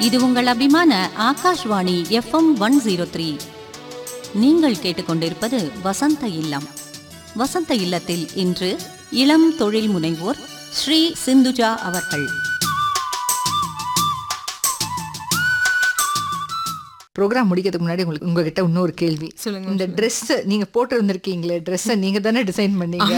இது உங்கள் அபிமான Akashvani FM one zero three நீங்கள் கேட்டுக்கொண்டிருப்பது வசந்த இல்லம் வசந்த இல்லத்தில் இன்று இளம் தொழில் முனைவோர் ஸ்ரீ சிந்துஜா அவர்கள் ப்ரோக்ராம் முடிக்கிறதுக்கு முன்னாடி உங்களுக்கு உங்ககிட்ட இன்னொரு கேள்வி சொல்லுங்க இந்த Dress நீங்க போட்டு வந்திருக்கீங்களே ட்ரெஸ்ஸை நீங்க தானே டிசைன் பண்ணீங்க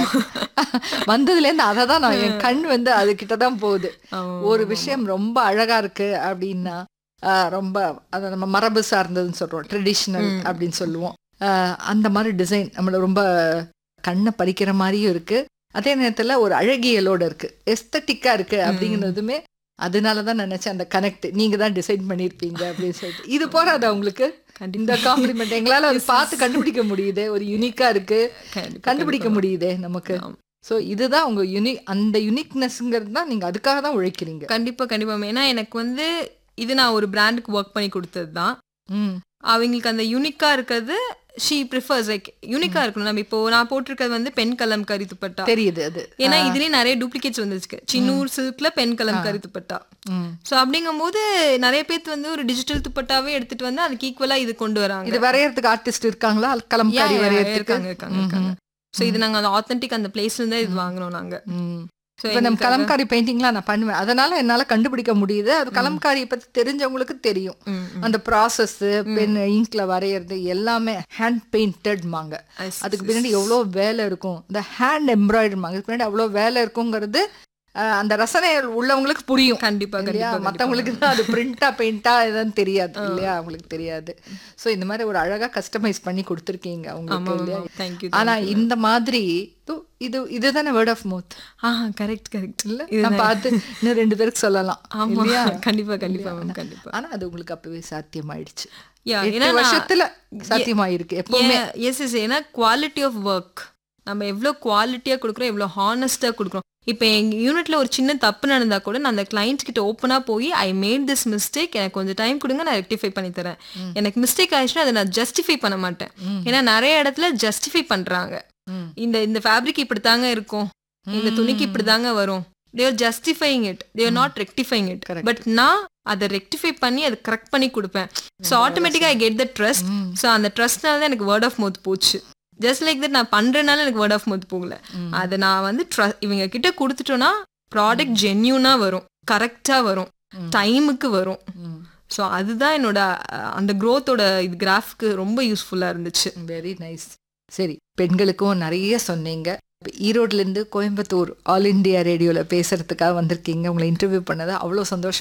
வந்ததுல இருந்து அதை தான் நான் என் கண் வந்து அது கிட்ட தான் போகுது ஒரு விஷயம் ரொம்ப அழகா இருக்கு அப்படின்னா ஆஹ், ரொம்ப அதை நம்ம மரபு சார்ந்ததுன்னு சொல்றோம் ட்ரெடிஷ்னல் அப்படின்னு சொல்லுவோம் ஆஹ், அந்த மாதிரி டிசைன் நம்மள ரொம்ப கண்ணை பறிக்கிற மாதிரியும் இருக்கு அதே நேரத்துல ஒரு அழகியலோட இருக்கு எஸ்தட்டிக்கா இருக்கு அப்படிங்கிறதுமே அதனால தான் நினைச்சேன் அந்த கனெக்ட் நீங்க தான் டிசைன் பண்ணியிருப்பீங்க அப்படின்னு சொல்லிட்டு இது போறாதா உங்களுக்கு இந்த காம்ப்ளிமெண்ட் எங்களால அது பார்த்து கண்டுபிடிக்க முடியுது ஒரு யூனிக்கா இருக்கு கண்டுபிடிக்க முடியுதே நமக்கு சோ இதுதான் உங்க யூனிக் அந்த யூனிக்னஸ்ங்கிறது தான் நீங்க அதுக்காக தான் உழைக்கிறீங்க கண்டிப்பா கண்டிப்பா ஏன்னா எனக்கு வந்து இது நான் ஒரு பிராண்டுக்கு ஒர்க் பண்ணி கொடுத்தது தான் ம் அவங்களுக்கு அந்த யூனிக்கா இருக்கிறது ஷீ ப்ரிஃபர்ஸ் லைக் யூனிக்கா இருக்கணும் நம்ம இப்போ நான் போட்டிருக்கிறது வந்து பெண் கலம் கரி துப்பட்டா தெரியுது அது ஏன்னா இதுலயே நிறைய டூப்ளிகேட்ஸ் வந்துச்சு சின்னூர் சில்க்ல பெண் கலம் கரி துப்பட்டா ம். சோ அப்படிங்கும்போது நிறைய பேர் வந்து ஒரு டிஜிட்டல் துப்பட்டாவே எடுத்துட்டு வந்து அதுக்கு ஈக்குவலா இது கொண்டு வராங்க இது வரையறதுக்கு ஆர்டிஸ்ட் இருக்காங்களா கலம்காரி Yeah, yeah, வரையறதுக்கு இருக்காங்க இருக்காங்க இருக்காங்க சோ இது நாங்க அந்த ஆத்தென்டிக் அந்த பிளேஸ்ல இருந்தா இது வாங்குனோம் நாங்க ம். So இப்ப நம்ம எங்களுக்கு கலம்காரி பெயிண்டிங்லாம் நான் பண்ணுவேன் அதனால என்னால கண்டுபிடிக்க முடியுது அது கலம்காரியை பத்தி தெரிஞ்சவங்களுக்கு தெரியும் ம், ம். அந்த ப்ராசஸ் பென் இங்க்ல வரையறது எல்லாமே ஹேண்ட் பெயிண்டட்மாங்க Yes, அதுக்கு பின்னாடி எவ்வளோ வேலை இருக்கும் இந்த ஹேண்ட் எம்ப்ராய்டரிமாங்க அதுக்கு பின்னாடி அவ்வளோ வேலை இருக்குங்கிறது அஹ், அந்த ரசனை உள்ளவங்களுக்கு புரியும் கண்டிப்பா இல்லையா கண்டிப்பா மற்றவங்களுக்கு தான் அது பிரிண்டா பெயிண்டா எதுன்னு தெரியாது இல்லையா அவங்களுக்கு தெரியாது ஸோ இந்த மாதிரி ஒரு அழகா கஸ்டமைஸ் பண்ணி கொடுத்துருக்கீங்க ஆமா அவங்களுக்கு இல்லையா தேங்க்யூ ஆனா இந்த மாதிரி இது- இது இதுதானே வேர்ட் ஆஃப் மவுத் ஆ கரெக்ட் கரெக்ட் இல்ல நான் பார்த்து இன்னும் ரெண்டு பேருக்கு சொல்லலாம் ஆமா இல்லையா கண்டிப்பா கண்டிப்பா மேம் கண்டிப்பா ஆனா அது உங்களுக்கு அப்பவே சாத்தியமாயிடுச்சு Yeah, எட்டு ஏன்னா நான்- வருஷத்துல சாத்தியமாயிருக்கு எப்பவுமே எஸ் எஸ் ஏன்னா குவாலிட்டி ஆஃப் ஒர்க் நம்ம எவ்வளோ குவாலிட்டியாக கொடுக்குறோம் எவ்வளோ ஹானஸ்ட்டாக கொடுக்குறோம் இப்போ எங்கள் யூனிட்ல ஒரு சின்ன தப்பு நடந்தா கூட நான் அந்த கிளைண்ட் கிட்ட ஓப்பனாக போய் ஐ மேட் திஸ் மிஸ்டேக் எனக்கு கொஞ்சம் டைம் கொடுங்க நான் ரெக்டிஃபை பண்ணி தரேன் எனக்கு மிஸ்டேக் ஆயிடுச்சுன்னா அதை நான் ஜஸ்டிஃபை பண்ண மாட்டேன் ஏன்னா நிறைய இடத்துல ஜஸ்டிஃபை பண்றாங்க ம். இந்த இந்த ஃபேப்ரிக் இப்படி தாங்க இருக்கும் இந்த துணிக்கு இப்படி தாங்க வரும் they're justifying it they're not rectifying it Correct. But நான் அதை ரெக்டிஃபை பண்ணி அதை கரெக்ட் பண்ணி கொடுப்பேன் ஸோ ஆட்டோமேட்டிக்காக I get the trust hmm. So அந்த ட்ரஸ்ட்னால தான் எனக்கு வேர்ட் ஆஃப் மவுத் போச்சு ஜஸ்ட் லைக் தட் நான் பண்றதுனால எனக்கு வேர்ட் ஆஃப் மவுத் போகல அதை நான் வந்து tru- இவங்க கிட்ட கொடுத்துட்டோன்னா ப்ராடக்ட் ஜென்யூனா வரும் கரெக்டா வரும் டைமுக்கு வரும் ம். ஸோ அதுதான் என்னோட அஹ், அந்த growth-ஓட இது கிராஃப்க்கு ரொம்ப யூஸ்ஃபுல்லா இருந்துச்சு வெரி நைஸ் சரி பெண்களுக்கும் நிறைய சொன்னீங்க இப்ப ஈரோட்ல இருந்து கோயம்புத்தூர் ஆல் இந்தியா ரேடியோல பேசுறதுக்காக வந்திருக்கீங்க உங்களை இன்டர்வியூ பண்ணது அவ்வளோ சந்தோஷம்